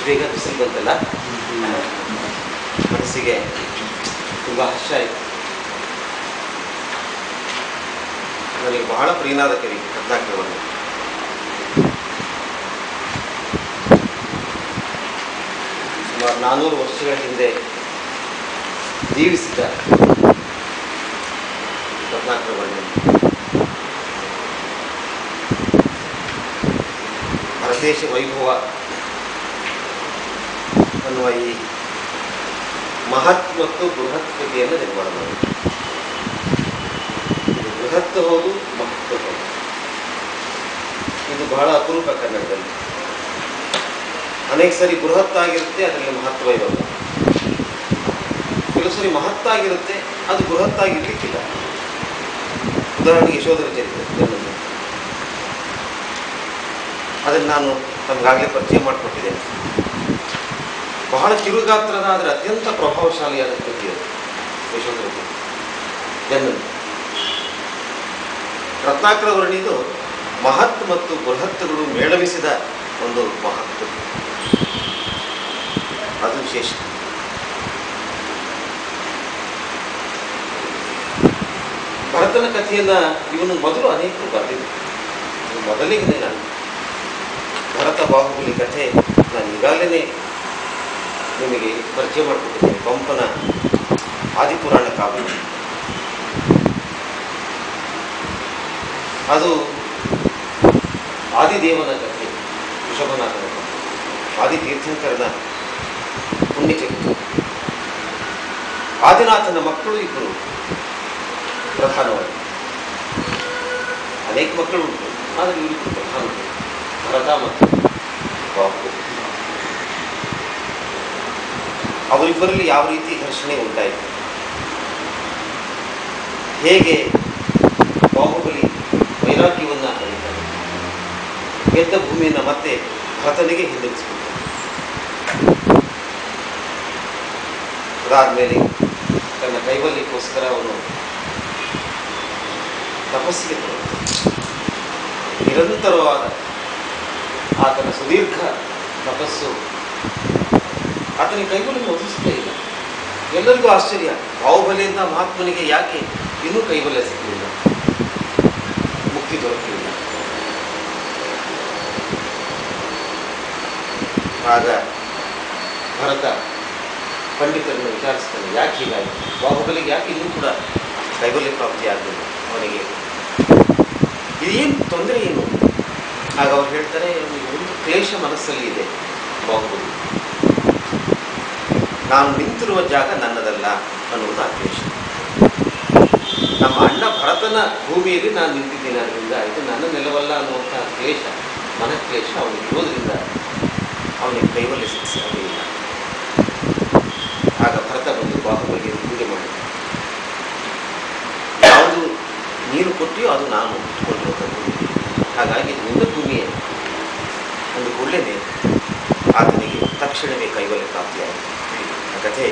ಬೇಗ ಬಿಸಿಲು ಬಂತಲ್ಲ ಮನಸ್ಸಿಗೆ ತುಂಬ ಹರ್ಷ ಆಯಿತು ನನಗೆ ಬಹಳ ಪ್ರಿಯನಾದ ಕವಿ ರತ್ನಾಕರವರು ಸುಮಾರು ನಾನ್ನೂರು ವರ್ಷಗಳ ಹಿಂದೆ ಜೀವಿಸಿದ್ದ ರತ್ನಾಕರವರ್ಣ ಭರತೇಶ ವೈಭವ ಅನ್ನುವ ಈ ಮಹತ್ ಮತ್ತು ಬೃಹತ್ ಕೃತಿಯನ್ನು ನಿರ್ಮಾಣ ಮಾಡಿ ಇದು ಬೃಹತ್ ಹೌದು ಮಹತ್ವ ಹೌದು ಇದು ಬಹಳ ಅಪರೂಪ ಕನ್ನಡದಲ್ಲಿ ಅನೇಕ ಸರಿ ಬೃಹತ್ ಆಗಿರುತ್ತೆ ಅದರಲ್ಲಿ ಮಹತ್ವ ಇರೋಲ್ಲ ಕೆಲವು ಸರಿ ಮಹತ್ ಆಗಿರುತ್ತೆ ಅದು ಬೃಹತ್ ಆಗಿರ್ಲಿಕ್ಕಿಲ್ಲ ಉದಾಹರಣೆಗೆ ಯಶೋಧರ ಚರಿತ್ರೆ ಜನ್ಮದ ಅದನ್ನು ನಾನು ತಮಗಾಗಲೇ ಪರಿಚಯ ಮಾಡಿಕೊಟ್ಟಿದ್ದೇನೆ ಬಹಳ ಕಿರುಗಾತ್ರದ ಆದರೆ ಅತ್ಯಂತ ಪ್ರಭಾವಶಾಲಿಯಾದ ಕೃತಿ ಅದು ಯಶೋಧರ ಚರಿತ್ರೆ ಜನ್ಮದ ರತ್ನಾಕರ ವರ್ಣಿದು ಮಹತ್ ಮತ್ತು ಬೃಹತ್ಗಳು ಮೇಳವಿಸಿದ ಒಂದು ಮಹತ್ವ ಅದು ವಿಶೇಷ ಭರತನ ಕಥೆಯನ್ನ ಇವನು ಮೊದಲು ಅನೇಕರು ಬರೆದಿದ್ದರು ಇದು ಮೊದಲಿಗೆ ನಾನು ಭರತ ಬಾಹುಬಲಿ ಕಥೆ ನಾನು ಈಗಾಗಲೇ ನಿಮಗೆ ಪರಿಚಯ ಮಾಡಿಕೊಟ್ಟಿದ್ದೇನೆ ಪಂಪನ ಆದಿಪುರಾಣ ಕಾವ್ಯ ಅದು ಆದಿದೇವನ ಕಥೆ ಋಷಭನಾಥನ ಕಥೆ ಆದಿ ತೀರ್ಥಂಕರನ ಪುಣ್ಯಚರಿತ್ರೆ ಆದಿನಾಥನ ಮಕ್ಕಳು ಇಬ್ಬರು ಪ್ರಧಾನವಾಗಿ ಅನೇಕ ಮಕ್ಕಳು ಉಂಟು ಆದರೆ ಇವರಿಬ್ಬರು ಪ್ರಧಾನ ಭರತ ಮತ್ತು ಬಾಹುಬಲಿ ಅವರಿಬ್ಬರಲ್ಲಿ ಯಾವ ರೀತಿ ಘರ್ಷಣೆ ಉಂಟಾಯಿತು ಹೇಗೆ ಬಾಹುಬಲಿ ವೈರಾಗ್ಯವನ್ನು ಅರಿತಾನೆ ಗೆದ್ದ ಭೂಮಿಯನ್ನು ಮತ್ತೆ ಭರತನಿಗೆ ಹಿಂದಿರಿಸಿಬಿಟ್ಟು ಅದಾದ್ಮೇಲೆ ತನ್ನ ಕೈವಲ್ಯಕ್ಕೋಸ್ಕರ ಅವನು ತಪಸ್ಸಿಗೆ ತೊಡಗಿದ ನಿರಂತರವಾದ ಆತನ ಸುದೀರ್ಘ ತಪಸ್ಸು ಆತನಿಗೆ ಕೈವಲ್ಯ ಒದಗಿಸಲೇ ಇಲ್ಲ ಎಲ್ಲರಿಗೂ ಆಶ್ಚರ್ಯ ಬಾಹುಬಲಿಯಿಂದ ಮಹಾತ್ಮನಿಗೆ ಯಾಕೆ ಇನ್ನೂ ಕೈವಲ್ಯ ಸಿಗಲಿಲ್ಲ ಮುಕ್ತಿ ದೊರಕಲಿಲ್ಲ ಆಗ ಭರತ ಪಂಡಿತರನ್ನು ವಿಚಾರಿಸ್ತಾನೆ ಯಾಕೆ ಹೀಗಾಯಿತು ಬಾಹುಬಲಿಗೆ ಯಾಕೆ ಇನ್ನೂ ಕೂಡ ಕೈವಲ್ಯ ಪ್ರಾಪ್ತಿ ಆಗಲಿಲ್ಲ ಅವನಿಗೆ ಇದೇನು ತೊಂದರೆ ಏನು ಆಗ ಅವ್ರು ಹೇಳ್ತಾರೆ ಅವನಿಗೆ ಒಂದು ಕ್ಲೇಶ ಮನಸ್ಸಲ್ಲಿ ಇದೆ ಬಾಹುಬಲಿ ನಾನು ನಿಂತಿರುವ ಜಾಗ ನನ್ನದಲ್ಲ ಅನ್ನುವುದು ಆ ಕ್ಲೇಶ ನಮ್ಮ ಅಣ್ಣ ಭರತನ ಭೂಮಿಯಲ್ಲಿ ನಾನು ನಿಂತಿದ್ದೇನೆ ಅದರಿಂದ ಇದು ನನ್ನ ನೆಲವಲ್ಲ ಅನ್ನುವಂತಹ ಕ್ಲೇಶ ಮನಕ್ಲೇಶ ಅವನಿಗೆ ಇರೋದ್ರಿಂದ ಅವನಿಗೆ ಕೈವಲ್ಯ ಸಿಕ್ಕಿಲ್ಲ ಆಗ ಭರತ ಬಂದು ಬಾಹುಬಲಿಗೆ ಪೂಜೆ ಮಾಡಿದ ಯಾವುದು ನೀರು ಕೊಟ್ಟಿಯೋ ಅದು ನಾನು ಇಟ್ಕೊಂಡಿರೋ ಭೂಮಿ ಹಾಗಾಗಿ ಇದು ನಿನ್ನ ಭೂಮಿಯೇ ಒಂದು ಕೂಡಲೇ ಆತನಿಗೆ ತಕ್ಷಣವೇ ಕೈವಲ್ಯ ಪ್ರಾಪ್ತಿಯಾಯಿತು ಆ ಕಥೆ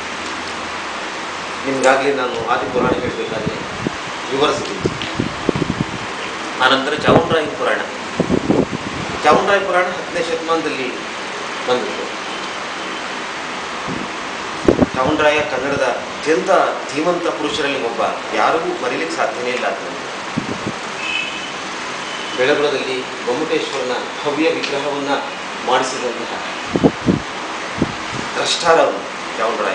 ನಿಮಗಾಗಲೇ ನಾನು ಆದಿಪುರಾಣ ಹೇಳಬೇಕಾದ್ರೆ ವಿವರಿಸಿದ್ದೀನಿ ಆನಂತರ ಚಾವುಂಡರಾಯ ಪುರಾಣ ಚಾವುಂಡರಾಯ ಪುರಾಣ ಹತ್ತನೇ ಶತಮಾನದಲ್ಲಿ ಬಂದಿತ್ತು ಚಾವುಂಡರಾಯ ಕನ್ನಡದ ಅತ್ಯಂತ ಧೀಮಂತ ಪುರುಷರಲ್ಲಿ ಒಬ್ಬ ಯಾರಿಗೂ ಮರೀಲಿಕ್ಕೆ ಸಾಧ್ಯನೇ ಇಲ್ಲ ಅದನ್ನು ಬೆಳಗುಳದಲ್ಲಿ ಗೊಮ್ಮಟೇಶ್ವರನ ಭವ್ಯ ವಿಗ್ರಹವನ್ನು ಮಾಡಿಸಿದಂತಹ ದ್ರಷ್ಟಾರವನು ಚಾವುಂಡರಾಯ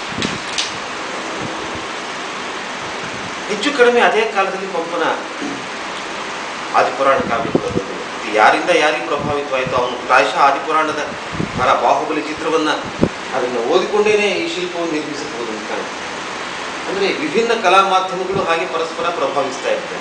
ಹೆಚ್ಚು ಕಡಿಮೆ ಅದೇ ಕಾಲದಲ್ಲಿ ಪಂಪನ ಆದಿಪುರಾಣ ಕಾವ್ಯಗಳು ಬಂದವು. ಇದು ಯಾರಿಂದ ಯಾರಿಗೆ ಪ್ರಭಾವಿತವಾಯಿತು ಅವನು ಪ್ರಾಯಶಃ ಆದಿಪುರಾಣದ ಪರ ಬಾಹುಬಲಿ ಚಿತ್ರವನ್ನು ಅದನ್ನು ಓದಿಕೊಂಡೇನೆ ಈ ಶಿಲ್ಪವನ್ನು ನಿರ್ಮಿಸಬಹುದು ಅಂತ ಕಾಣುತ್ತೆ ಅಂದರೆ ವಿಭಿನ್ನ ಕಲಾ ಮಾಧ್ಯಮಗಳು ಹಾಗೆ ಪರಸ್ಪರ ಪ್ರಭಾವಿಸ್ತಾ ಇರ್ತವೆ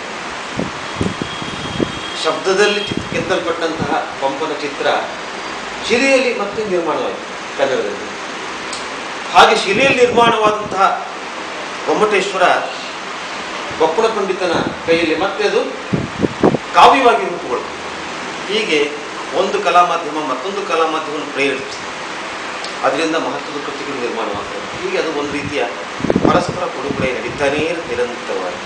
ಶಬ್ದದಲ್ಲಿ ಚಿತ್ ಕೆತ್ತಲ್ಪಟ್ಟಂತಹ ಪಂಪನ ಚಿತ್ರ ಶಿಲೆಯಲ್ಲಿ ಮತ್ತೆ ನಿರ್ಮಾಣವಾಯಿತು ಕನ್ನಡದಲ್ಲಿ ಹಾಗೆ ಶಿಲೆಯಲ್ಲಿ ನಿರ್ಮಾಣವಾದಂತಹ ಗೊಮ್ಮಟೇಶ್ವರ ಬಪ್ಪಣ ಪಂಡಿತನ ಕೈಯಲ್ಲಿ ಮತ್ತೆ ಅದು ಕಾವ್ಯವಾಗಿ ರೂಪುಗೊಳ್ತು ಹೀಗೆ ಒಂದು ಕಲಾ ಮಾಧ್ಯಮ ಮತ್ತೊಂದು ಕಲಾ ಮಾಧ್ಯಮವನ್ನು ಪ್ರೇರೇಪಿಸಿದೆ ಅದರಿಂದ ಮಹತ್ವದ ಕೃತಿಗಳು ನಿರ್ಮಾಣವಾಗ್ತವೆ ಹೀಗೆ ಅದು ಒಂದು ರೀತಿಯ ಪರಸ್ಪರ ಕೊಡುಗಡೆ ನಡೀತಾನೇ ಇರುತ್ತೆ ನಿರಂತರವಾಗಿ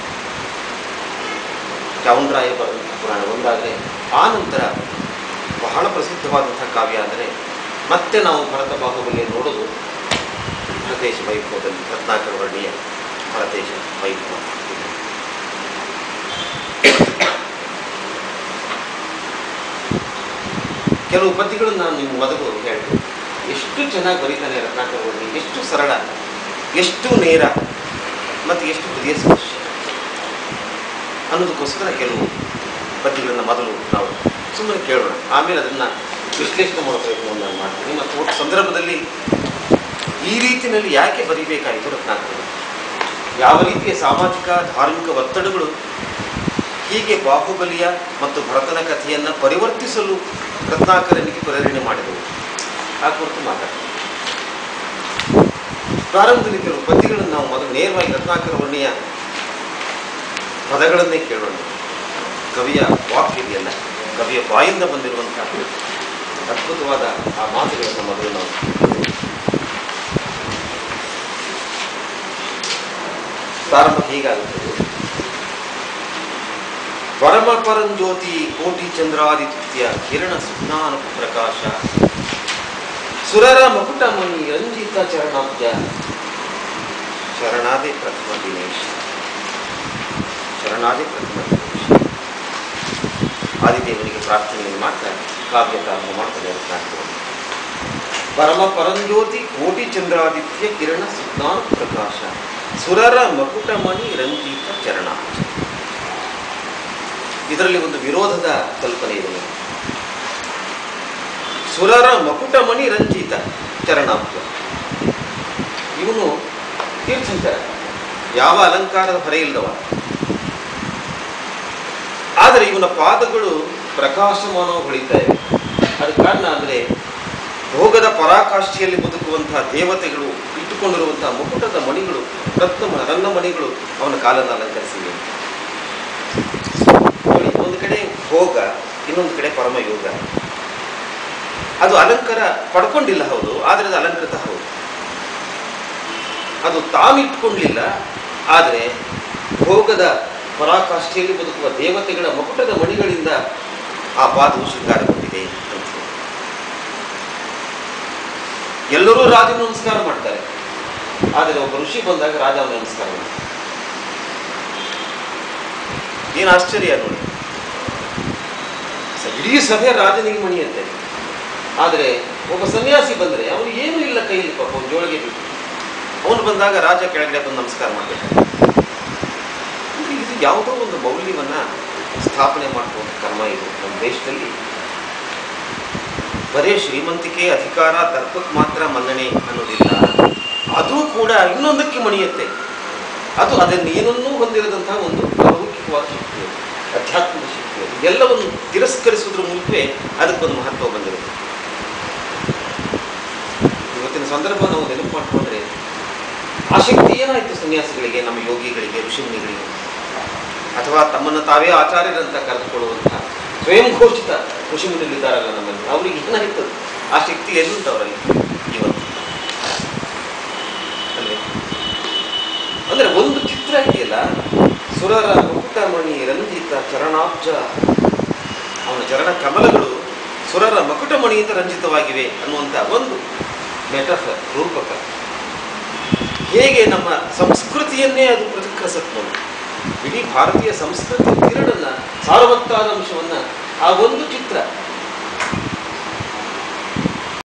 ಚಾವುಂಡರಾಯ ಬರೆದಂಥ ಪುರಾಣ ಒಂದಾದರೆ ಆ ನಂತರ ಬಹಳ ಪ್ರಸಿದ್ಧವಾದಂಥ ಕಾವ್ಯ ಅಂದರೆ ಮತ್ತೆ ನಾವು ಭರತ ಬಾಹುಬಲಿ ನೋಡೋದು ಭರತೇಶ ವೈಭವದಲ್ಲಿ ರತ್ನಾಕರ ವರ್ಣಿಯ ಭರತೇಶ ವೈಭವ ಇದೆ. ಕೆಲವು ಪದ್ಯಗಳನ್ನು ನಾನು ನಿಮ್ಮ ಮೊದಲು ಹೇಳಿದೆ ಎಷ್ಟು ಚೆನ್ನಾಗಿ ಬರೀತಾನೆ ರತ್ನಾಕರ ವರ್ಣಿ ಎಷ್ಟು ಸರಳ ಎಷ್ಟು ನೇರ ಮತ್ತು ಎಷ್ಟು ಹೃದಯ ಸ್ಪರ್ಶ ಅನ್ನೋದಕ್ಕೋಸ್ಕರ ಕೆಲವು ಪದ್ಯಗಳನ್ನು ಮೊದಲು ನಾವು ಸುಮ್ಮನೆ ಕೇಳೋಣ ಆಮೇಲೆ ಅದನ್ನು ವಿಶ್ಲೇಷಣೆ ಮಾಡೋ ಪ್ರಯತ್ನವನ್ನು ನಾನು ಮಾಡ್ತೀನಿ ಮತ್ತು ಒಟ್ಟು ಸಂದರ್ಭದಲ್ಲಿ ಈ ರೀತಿಯಲ್ಲಿ ಯಾಕೆ ಬರೀಬೇಕಾಯಿತು ರತ್ನಾಕರ ಯಾವ ರೀತಿಯ ಸಾಮಾಜಿಕ ಧಾರ್ಮಿಕ ಒತ್ತಡಗಳು ಹೀಗೆ ಬಾಹುಬಲಿಯ ಮತ್ತು ಭರತನ ಕಥೆಯನ್ನು ಪರಿವರ್ತಿಸಲು ರತ್ನಾಕರನಿಗೆ ಪ್ರೇರಣೆ ಮಾಡಿದವು ಆ ಕುರಿತು ಮಾತಾಡ್ತೀನಿ ಪ್ರಾರಂಭದಲ್ಲಿ ಕೆಲವು ಪದ್ಯಗಳನ್ನು ನಾವು ಮೊದಲು ನೇರವಾಗಿ ರತ್ನಾಕರ ವರ್ಣಿಯ ಪದಗಳನ್ನೇ ಕೇಳೋಣ ಕವಿಯ ವಾಕ್ ಇದೆಯಲ್ಲ ಕವಿಯ ಬಾಯಿಂದ ಬಂದಿರುವಂತಹ ಅದ್ಭುತವಾದ ಆ ಮಾತುಗಳನ್ನು ಮೊದಲು ನಾವು ಪ್ರಾರಂಭ ಹೀಗಾಗುತ್ತದೆ ಪರಮ ಪರಂಜ್ಯೋತಿ ಕೋಟಿ ಚಂದ್ರಾದಿತ್ಯ ಕಿರಣ ಸುಜ್ಞಾನ ಪ್ರಕಾಶ ಸುರರ ಮಕುಟ ಮಣಿ ರಂಜಿತ ಚರಣಾಬ್ಜ ಶರಣಾದಿ ಪ್ರಥಮ ದಿನೇಶ ಶರಣಾದಿ ಪ್ರಥಮ ದಿನೇಶ ಆದಿದೇವನಿಗೆ ಪ್ರಾರ್ಥನೆಯನ್ನು ಮಾಡ್ತಾ ಕಾವ್ಯ ಪ್ರಾರಂಭ ಮಾಡ್ತಾರೆ ರತ್ನಾಕರವರು. ಪರಮ ಪರಂಜ್ಯೋತಿ ಕೋಟಿ ಚಂದ್ರಾದಿತ್ಯ ಕಿರಣ ಸುಜ್ಞಾನ ಪ್ರಕಾಶ ಸುರರ ಮಕುಟಮಣಿ ರಂಜಿತ ಚರಣಾಬ್ಜ ಇದರಲ್ಲಿ ಒಂದು ವಿರೋಧದ ಕಲ್ಪನೆ ಇದೆ ನೋಡಿ. ಸುರರ ಮಕುಟಮಣಿ ರಂಜಿತ ಚರಣಾಬ್ಜ ಇವನು ತೀರ್ಥಂಕರ ಯಾವ ಅಲಂಕಾರದ ಹೊರೆ ಇಲ್ಲದವ ಆದರೆ ಇವನ ಪಾದಗಳು ಪ್ರಕಾಶಮಾನವಾಗಿ ಹೊಳಿತಾ ಇವೆ ಅದಕ್ಕೆ ಕಾರಣ ಅಂದರೆ ಭೋಗದ ಪರಾಕಾಷ್ಠೆಯಲ್ಲಿ ಬದುಕುವಂತಹ ದೇವತೆಗಳು ಇಟ್ಟುಕೊಂಡಿರುವಂತಹ ಮುಕುಟದ ಮಣಿಗಳು ರತ್ನ ರನ್ನ ಮಣಿಗಳು ಅವನ ಕಾಲನ್ನು ಅಲಂಕರಿಸಿವೆ ನೋಡಿ ಒಂದು ಕಡೆ ಭೋಗ ಇನ್ನೊಂದು ಕಡೆ ಪರಮಯೋಗ ಅದು ಅಲಂಕಾರ ಪಡ್ಕೊಂಡಿಲ್ಲ ಹೌದು ಆದರೆ ಅದು ಅಲಂಕೃತ ಹೌದು ಅದು ತಾನಿಟ್ಕೊಳ್ಳಿಲ್ಲ ಆದರೆ ಭೋಗದ ಪರಾಕಾಷ್ಠೆಯಲ್ಲಿ ಬದುಕುವ ದೇವತೆಗಳ ಮಕುಟದ ಮಣಿಗಳಿಂದ ಆ ಪಾದವು ಶೃಂಗಾರಗೊಂಡಿದೆ ಅಂತ ಎಲ್ಲರೂ ರಾಜನ ನಮಸ್ಕಾರ ಮಾಡ್ತಾರೆ ಆದರೆ ಒಬ್ಬ ಋಷಿ ಬಂದಾಗ ರಾಜ ಅವನ ನಮಸ್ಕಾರ ಮಾಡ್ತಾರೆ ಏನು ಆಶ್ಚರ್ಯ ನೋಡಿ ಸ- ಇಡೀ ಸಭೆ ರಾಜನಿಗೆ ಮಣಿಯಂತೆ ಆದರೆ ಒಬ್ಬ ಸನ್ಯಾಸಿ ಬಂದರೆ ಅವನು ಏನೂ ಇಲ್ಲ ಕೈಯಲ್ಲಿ ಪಾಪ ಅವ್ನು ಜೋಳಿಗೆ ಬಿಟ್ಟು ಅವನು ಬಂದಾಗ ರಾಜ ಕೆಳಗಡೆ ಬಂದು ನಮಸ್ಕಾರ ಮಾಡಬೇಕು ಅಂದ್ರೆ ಇದು ಯಾವುದೋ ಒಂದು ಮೌಲ್ಯವನ್ನ ಸ್ಥಾಪನೆ ಮಾಡುವಂಥ ಕರ್ಮ ಇದು ನಮ್ಮ ದೇಶದಲ್ಲಿ ಬರೇ ಶ್ರೀಮಂತಿಕೆ ಅಧಿಕಾರ ದರ್ಪಕ್ಕೆ ಮಾತ್ರ ಮನ್ನಣೆ ಅನ್ನೋದಿಲ್ಲ ಅದು ಕೂಡ ಇನ್ನೊಂದಕ್ಕೆ ಮಣಿಯುತ್ತೆ ಅದು ಅದನ್ನು ಏನನ್ನೂ ಹೊಂದಿರದಂತಹ ಒಂದು ಲೌಕಿಕವಾದ ಶಕ್ತಿ ಅದು. ಅಧ್ಯಾತ್ಮಿಕ ಶಕ್ತಿ ಅದು. ಎಲ್ಲವನ್ನು ತಿರಸ್ಕರಿಸುವುದ್ರ ಮೂಲಕವೇ ಅದಕ್ಕೊಂದು ಮಹತ್ವ ಬಂದಿರುತ್ತೆ ಇವತ್ತಿನ ಸಂದರ್ಭ ನಾವು ನೆನಪು ಮಾಡಿಕೊಂಡ್ರೆ ಆ ಶಕ್ತಿ ಏನಾಯಿತು ಸನ್ಯಾಸಿಗಳಿಗೆ ನಮ್ಮ ಯೋಗಿಗಳಿಗೆ ಋಷಿಮುನಿಗಳಿಗೆ ಅಥವಾ ತಮ್ಮನ್ನು ತಾವೇ ಆಚಾರ್ಯರಂತ ಕರೆದುಕೊಳ್ಳುವಂತಹ ಸ್ವಯಂ ಘೋಷಿತ ಋಷಿಮುನಿಗಳಿದ್ದಾರಲ್ಲ ನಮ್ಮಲ್ಲಿ ಅವ್ರಿಗೆ ಏನಾಯ್ತು ಆ ಶಕ್ತಿ ಎಲ್ಲುಂಟು ಅವರಲ್ಲಿ ಇವತ್ತು ಅಲ್ವೇ ಅಂದ್ರೆ ಒಂದು ಚಿತ್ರ ಇದೆಯಲ್ಲ ಸುರರ ಮುಕುಟಮಣಿ ರಂಜಿತ ಚರಣಾಬ್ಜ ಅವನ ಚರಣ ಕಮಲಗಳು ಸುರರ ಮಕುಟಮಣಿಯಿಂದ ರಂಜಿತವಾಗಿವೆ ಅನ್ನುವಂಥ ಒಂದು ಮೆಟಫರ್ ರೂಪಕ ಹೇಗೆ ನಮ್ಮ ಸಂಸ್ಕೃತಿಯನ್ನೇ ಅದು ಪ್ರತಿಕ್ರಿಸತ್ ನೋಡಿ ಇಡೀ ಭಾರತೀಯ ಸಂಸ್ಕೃತಿ ಕಿರಣನ್ನ ಸಾರವತ್ತಾದ ಅಂಶವನ್ನ ಆ ಒಂದು ಚಿತ್ರ